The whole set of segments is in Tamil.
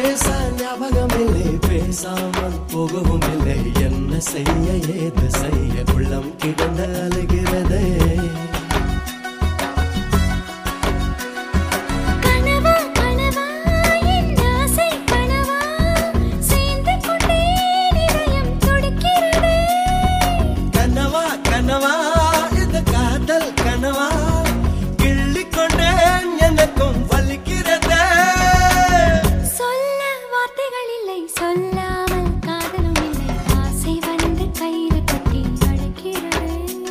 பேச ஞாபகம் இல்லை பேசாமல் போகவும் இல்லை என்ன செய்ய ஏது செய்ய உள்ளம் கிடந்த அழுகிறதே கனவா கனவா என் ஆசை கனவா சேர்ந்து கொண்டே இதயம் துடிக்கிறதே கனவா கனவா இது காதல் கனவா கிள்ளிக்கொண்டேன் எனக்கும் வலிக்கிறதே சொல்ல வார்த்தைகள் இல்லை சொல்லாமல் காதலும் இல்லை ஆசை வந்து கயிறு கட்டி அழைக்கிறது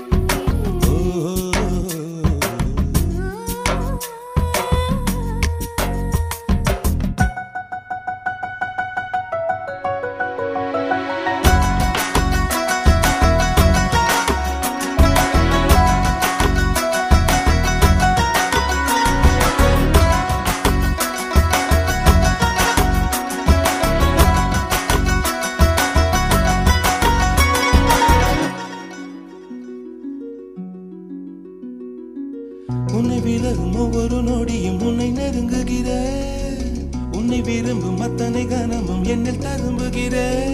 உன்னை விலகும் ஒவ்வொரு நொடியும் உன்னை நெருங்குகிற உன்னை விரும்பும் அத்தனை கனமும் என்னில் தரும்புகிற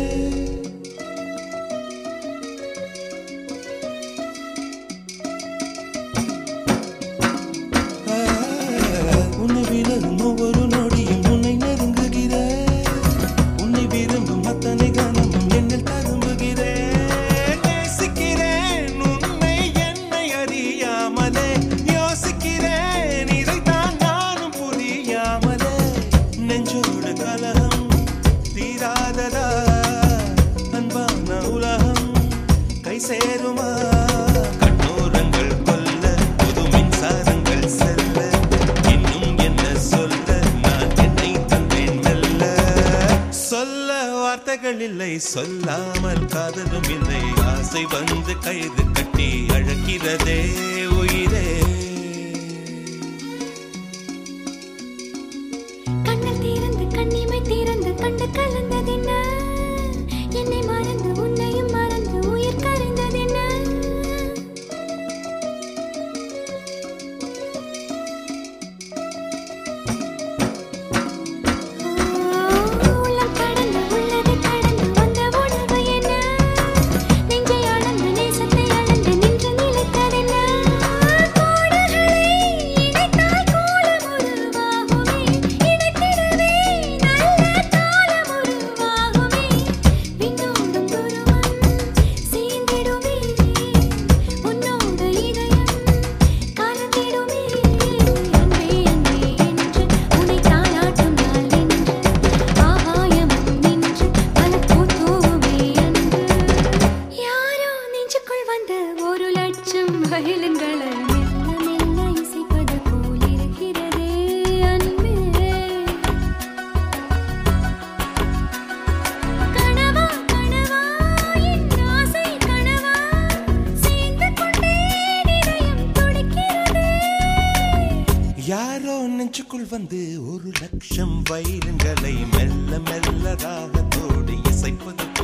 உன்னை விலகும் ஒவ்வொரு நொடியும் உன்னை நெருங்குகிற உன்னை விரும்பும் அத்தனை கனமும் என்னில் தரும்புகிறேன் நேசிக்கிறேன் உன்னை என்னை அறியாமலே யோசிக்கிறேன் இதைத்தான் நானும் புரியாமலே நெஞ்சோடு கலகம் தீராததா அன்பான உலகம் கை சேருமா கண்ணோரங்கள் கொல்ல புது மின்சாரங்கள் செல்ல இன்னும் என்ன சொல்ல நான் என்னை தந்தேன் மெல்ல சொல்ல வார்த்தைகள் இல்லை சொல்லாமல் காதலும் இல்லை ஆசை வந்து கயிறு கட்டி அழைக்கிறதே உயிரே கண்ணில் தீர்ந்து கண்ணிமை தீர்ந்து கண்டு கலந்ததென்ன என்னை மறந்து உன்னையும் மறந்து உயிர் கரைந்ததென்ன உள்ளம் கடந்து உள்ளதை கடந்து வந்த உணர்வு என்ன நெஞ்சை அளந்து நேசத்தை அளந்து நின்று நிலைத்ததென்ன கோடுகளை இணைத்தால் கோலம் உருவாகுமே இணைத்திடவே நல்ல காலம் உருவாகுமே விண்ணோடும் துருவம் சேர்ந்திடுமே உன்னோடு இதயம் கலந்திடுமே அன்பே அன்பே என்று உன்னை தாளாட்டும் நாள் என்று ஆகாயமும் நின்று பல பூத்தூவுமே அன்று யாரோ நெஞ்சுக்குள் வந்த ஒரு லட்சம் வயலுங்களை மெல்ல மெல்ல இசைப்பது போல் இருக்கிறதே அன்பே கனவா கனவா என் ஆசை கனவா சேர்ந்து கொண்டே இதயம் துடிக்கிறதே யாரோ நெஞ்சுக்குள் வந்து ஒரு லட்சம் வயிறுங்களை மெல்ல மெல்ல ராகத்தோடு இசைப்பது